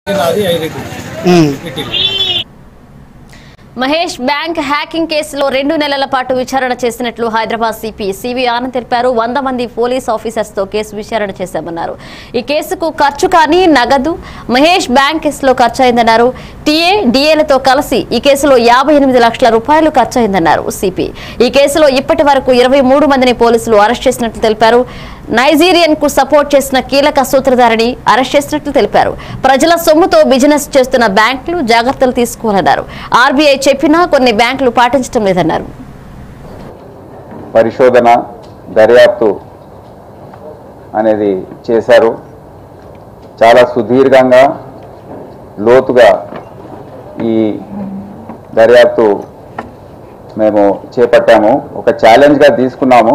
నాది ఐరెడ్డి ఉమ్. పెట్టింది Mahesh bank hacking కేసులో రెండు నెలల పాటు విచారణ చేసినట్లు హైదరాబాద్ సిపి సివి ఆనంద్ తెలిపారు వంద మంది పోలీస్ ఆఫీసర్స్ తో కేసు విచారణ చేశామన్నారు ఈ కేసుకు ఖర్చు కానీ నగదు మహేష్ బ్యాంక్ కేసులో ఖర్చు అయిందన్నారు టీఏ డిఏలతో కలిసి ఈ కేసులో యాభై ఎనిమిది లక్షల రూపాయలు ఖర్చు అయిందన్నారు సిపి ఈ కేసులో ఇప్పటి వరకు ఇరవై మూడు మందిని పోలీసులు అరెస్ట్ చేసినట్లు తెలిపారు నైజీరియన్ కు సపోర్ట్ చేసిన కీలక సూత్రధారిని అరెస్ట్ చేసినట్లు తెలిపారు ప్రజల సొమ్ముతో బిజినెస్ చేస్తున్న బ్యాంకులు జాగ్రత్తలు తీసుకోవాలన్నారు ఆర్బీఐ చెప్పినా కొన్ని బ్యాంకులు పాటించడం లేదన్నారు పరిశోధన దర్యాప్తు అనేది చేశారు చాలా సుదీర్ఘంగా లోతుగా ఈ దర్యాప్తు మేము చేపట్టాము ఒక ఛాలెంజ్గా తీసుకున్నాము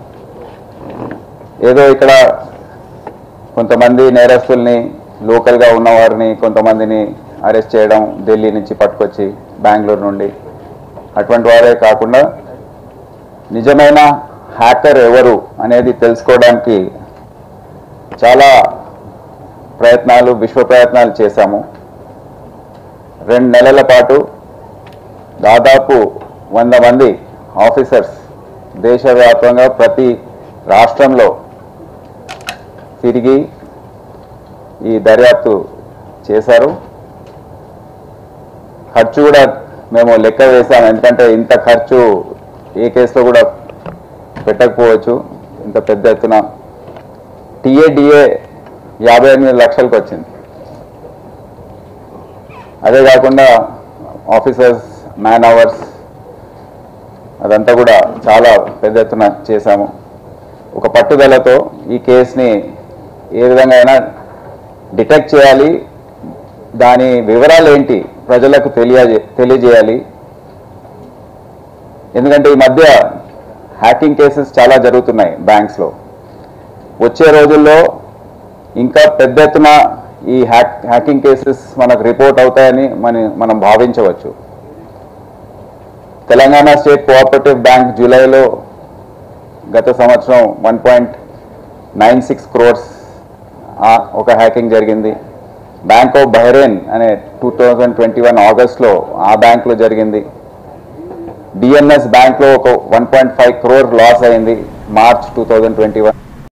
ఏదో ఇక్కడ కొంతమంది నేరస్తుల్ని లోకల్గా ఉన్నవారిని కొంతమందిని అరెస్ట్ చేయడం ఢిల్లీ నుంచి పట్టుకొచ్చి బెంగళూరు నుండి అటువంటి వారే కాకుండా నిజమైన హ్యాకర్ ఎవరు అనేది తెలుసుకోవడానికి చాలా ప్రయత్నాలు విశ్వ ప్రయత్నాలు చేశాము రెండు నెలల పాటు దాదాపు వంద మంది ఆఫీసర్స్ దేశవ్యాప్తంగా ప్రతి రాష్ట్రంలో తిరిగి ఈ దర్యాప్తు చేశారు ఖర్చు కూడా మేము లెక్క వేసాం ఎందుకంటే ఇంత ఖర్చు ఏ కేసులో కూడా పెట్టకపోవచ్చు ఇంత పెద్ద ఎత్తున టీఏడిఏ యాభై ఎనిమిది లక్షలకు వచ్చింది అదే కాకుండా ఆఫీసర్స్ మ్యాన్ అవర్స్ అదంతా కూడా చాలా పెద్ద ఎత్తున చేశాము ఒక పట్టుదలతో ఈ కేసుని ఏ విధంగా అయినా డిటెక్ట్ చేయాలి దాని వివరాలు ఏంటి ప్రజలకు తెలియజే తెలియజేయాలి ఎందుకంటే ఈ మధ్య హ్యాకింగ్ కేసెస్ చాలా జరుగుతున్నాయి బ్యాంక్స్లో వచ్చే రోజుల్లో ఇంకా పెద్ద ఎత్తున ఈ హ్యాక్ హ్యాకింగ్ కేసెస్ మనకు రిపోర్ట్ అవుతాయని మన మనం భావించవచ్చు తెలంగాణ స్టేట్ కోఆపరేటివ్ బ్యాంక్ జూలైలో గత సంవత్సరం one point nine six crores ఒక హ్యాకింగ్ జరిగింది బ్యాంక్ ఆఫ్ బహ్రెయిన్ అనే టూ థౌజండ్ ట్వంటీ వన్ ఆగస్ట్లో ఆ బ్యాంక్లో జరిగింది డిఎన్ఎస్ బ్యాంక్లో ఒక one point five crore loss అయింది March two thousand twenty one